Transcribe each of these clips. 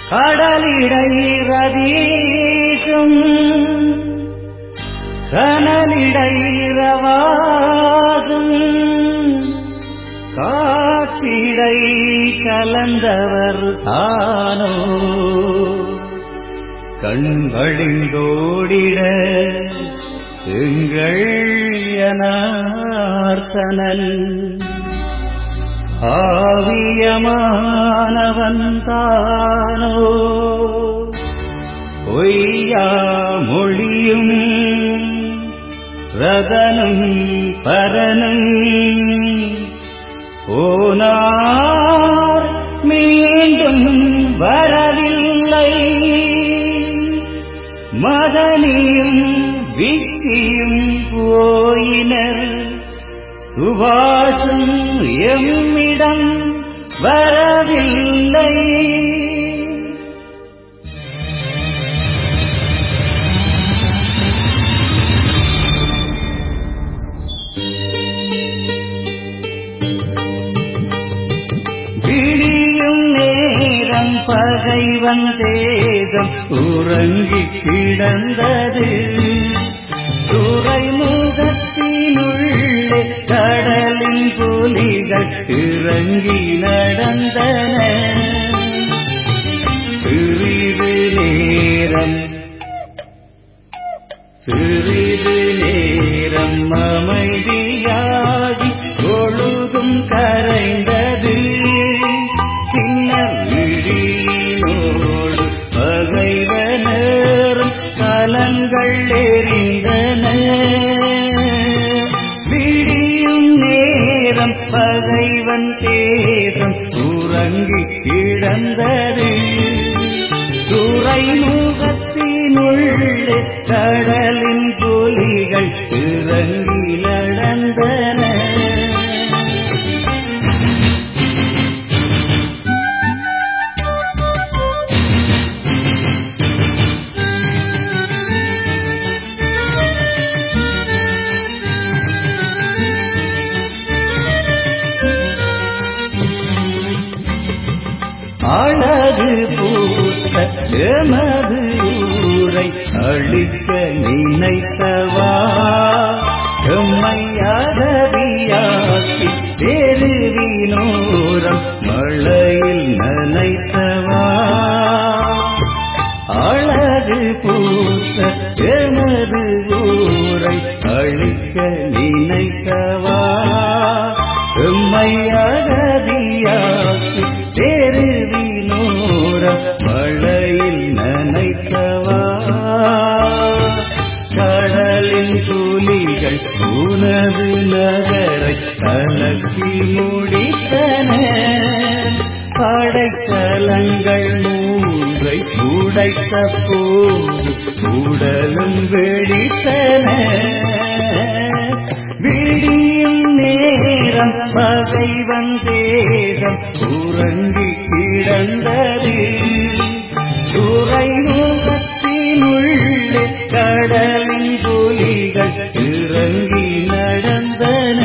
கடலிடை ரதீசும் கனலிடை ரவாதும் காற்றிடை கலந்தவர் தானோ கண்களிந்தோடிட எங்கள் யனார்த்தனன் ஆவியமானவன் தானோ பொய்யா மொழியும் ரதனும் பரனும் போனார் மீண்டும் வரவில்லை மதனியும் விக்கியும் போயினர் சுபாஷும் எம்மிடம் வரவில்லை விடியும் நேரம் பகைவன் தேகம் உறங்கி கிடந்தது துறைமுகத்தினுள்ளே கடலின் புலிகள் இறங்கி நடந்தன சிறிது நேரம் சிறிது நேரம் அமைதியாகி பொழுதும் கரைந்தது பின்னர் விழியினோடு பகைவனரும் கலங்கள் எறிந்தன விடியும் நேரம் பகைவன் தேசம் உறங்கி கிடந்தது துறைமுகத்தினுள்ளே கடலின் புலிகள் இறங்கி நடந்தன அழகு பூத்த எமது ஊரை அழிக்க நினைத்தவா எம்மையாதவியாக்கி தெருவினோரம் மழையில் நனைத்தவா அழகு பூத்த எமது ஊரை அழிக்க நினைத்தவா எம்மையாகதியாக்கி தெருவினோர மழையில் நனைத்தவா கடலின் துளிகள் உனது நகரை கலக்கி முடித்தன படைக்கலங்கள் மூன்றை உடைத்த போது உடலும் வெடித்தன விடியும் நேரம் பகைவன் தேகம் உறங்கி கிடந்தது துறைமுகத்தினுள்ளே கடலின் புலிகள் இறங்கி நடந்தன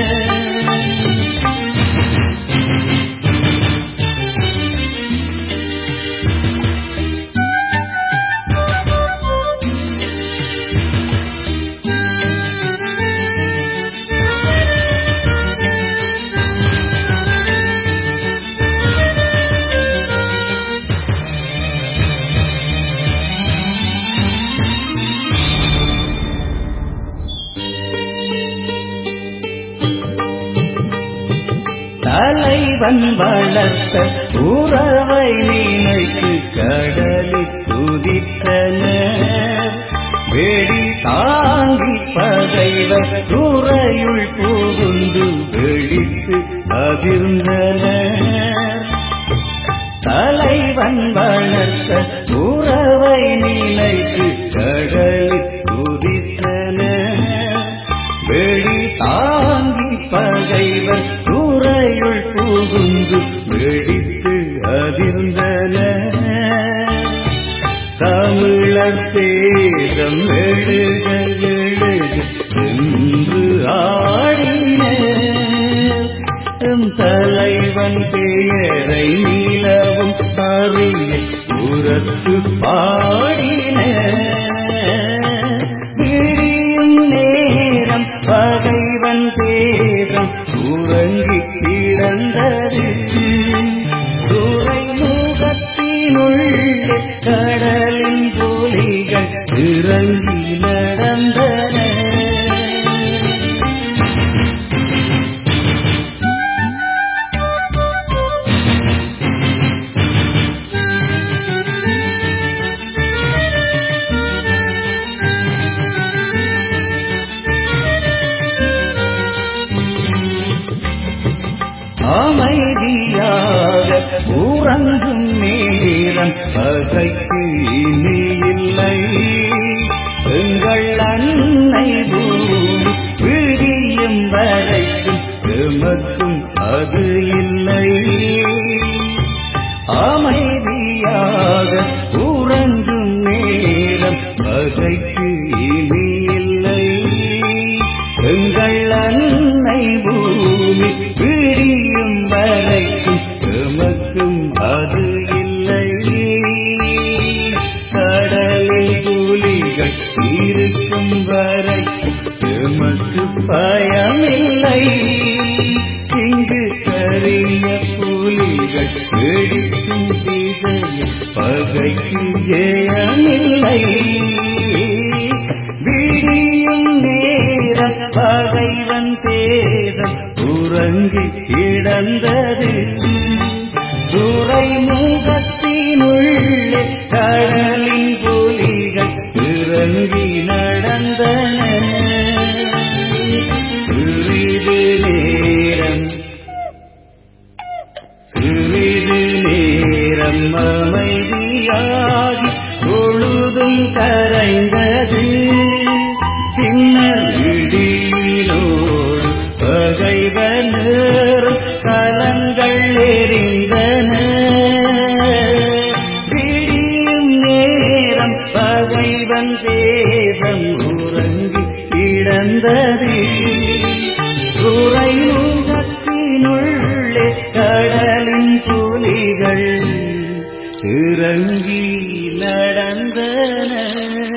தலைவன் வளர்த்த உறவை நினைத்து கடலில் குதித்தனர் வெடி தாங்கி பகைவர் துறையுள் புகுந்து வெடித்து அதிர்ந்தனர் தலைவன் வளர்த்த உறவை நினைத்து கடலில் குதித்தனர் வெடி தாங்கி பகைவர் துறையுள் புகுந்து வெடித்து அதிர்ந்தன தமிழர் சேதம் எழுக எழுக என்று ஆடின எம் தலைவன் பெயரை நிலவும் அறிய உரத்து பாடின விடியும் நேரம் பகைவன் தேரம் உறங்கி கிடந்தது துறை முகத்தினுள்ளே கடலின் புலிகள் இறங்கி நடந்தன அமைதியாக உறங்கும் நேரம் பகைக்கு இனி இல்லை எங்கள் அன்னை பூமி விடியும் வரைக்கும் எமக்கும் அது இல்லை அமைதியாக உறங்கும் நேரம் பகைக்கு இனி இல்லை எங்கள் அன்னை பூமி பிரியும் வரைக்கும் எமக்கும் அது இல்லை கடலில் புலிகள் இருக்கும் வரைக்கும் எமக்கு பயமில்லை இங்கு கரிய புலிகள் வெடிக்கும் திசையில் பகைக்கு ஜெயமில்லை விடியும் நேரம் பகைவன் தேதம் உறங்கி கிடந்தது துறை முகத்தினுள்ளே கடலின் புலிகள் இறங்கி நடந்தன சிறிது நேரம் சிறிது நேரம் அமைதியாகி பொழுதும் கரைந்தது பின்னர் இடியிலோடு பகைவனரும் கலங்கள் எரிந்தன விடியும் நேரம் பகைவன் தேவம் உறங்கி கிடந்தது துறைமுகத்தினுள்ளே கடலின் புலிகள் இறங்கி நடந்தன